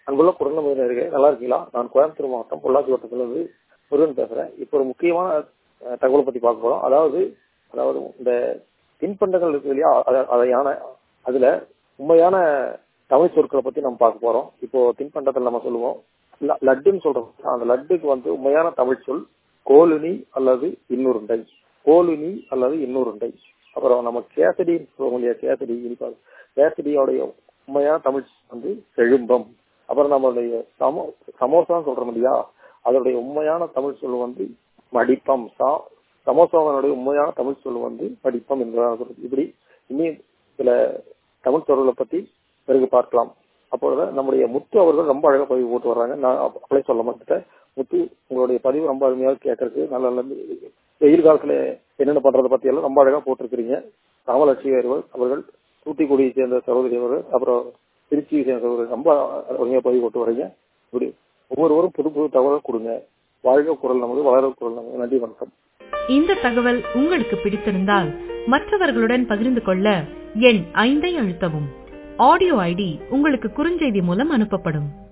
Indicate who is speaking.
Speaker 1: அங்குள்ள குரல் நேர்களே நல்லா இருக்கீங்களா நான் கோயம்புத்தூர் மாவட்டம் பொள்ளாச்சி வட்டத்திலிருந்து முருகன் பேசுறேன் இப்போ ஒரு முக்கியமான அஹ், தகவலை பத்தி பார்க்க போறோம் அதாவது அதாவது இந்த தின்பண்டங்கள் இருக்கு இல்லையா அத- அதையான அதுல உண்மையான தமிழ் சொற்களை பத்தி நம்ம பார்க்க போறோம் இப்போ தின்பண்டத்தில் நம்ம சொல்லுவோம் ல- லட்டுன்னு சொல்றோம் அந்த லட்டுக்கு வந்து உண்மையான தமிழ் சொல் கோலுனி அல்லது இன்னுருண்டை கோலுனி அல்லது இன்னுருண்டை அப்புறம் நம்ம கேசடி சொல்லுவோம் இல்லையா கேசடி இனிப்பாக கேசடியோடைய உண்மையான தமிழ் சொல் வந்து செழும்பம் அப்புறம் நம்மளுடைய சமோ சமோசான்னு சொல்றோம் இல்லையா அதோடைய உண்மையான தமிழ் சொல் வந்து மடிப்பம் சா சமோசாவனுடைய உண்மையான தமிழ் சொல் வந்து மடிப்பம் என்பதாக சொல்றது இப்படி இன்னும் சில தமிழ் சொற்களை பத்தி பிறகு பார்க்கலாம் அப்பொழுது நம்முடைய முத்து அவர்கள் ரொம்ப அழகா பதிவு போட்டு வர்றாங்க நான் அப்ப- அப்படியே சொல்ல மாட்டேன் முத்து உங்களுடைய பதிவு ரொம்ப அருமையாக கேட்கறதுக்கு நல்ல நல்ல வெயில் காலத்துல என்னென்ன பண்றதை பத்தி எல்லாம் ரொம்ப அழகா போட்டிருக்கிறீங்க ராமலட்சுமி அவர்கள் அவர்கள் தூத்துக்குடியை சேர்ந்த சகோதரி அவர்கள் அப்புறம் திருச்சியை சேர்ந்த சகோதரி ரொம்ப அருமையா பதிவு போட்டு வர்றீங்க இப்படி ஒவ்வொருவரும் புது புது தகவல் கொடுங்க வாழ்க குரல் நமது வளர குரல் நமது நன்றி வணக்கம்
Speaker 2: இந்த தகவல் உங்களுக்கு பிடித்திருந்தால் மற்றவர்களுடன் பகிர்ந்து கொள்ள எண் ஐந்தை அழுத்தவும் ஆடியோ ஐடி உங்களுக்கு குறுஞ்செய்தி மூலம் அனுப்பப்படும்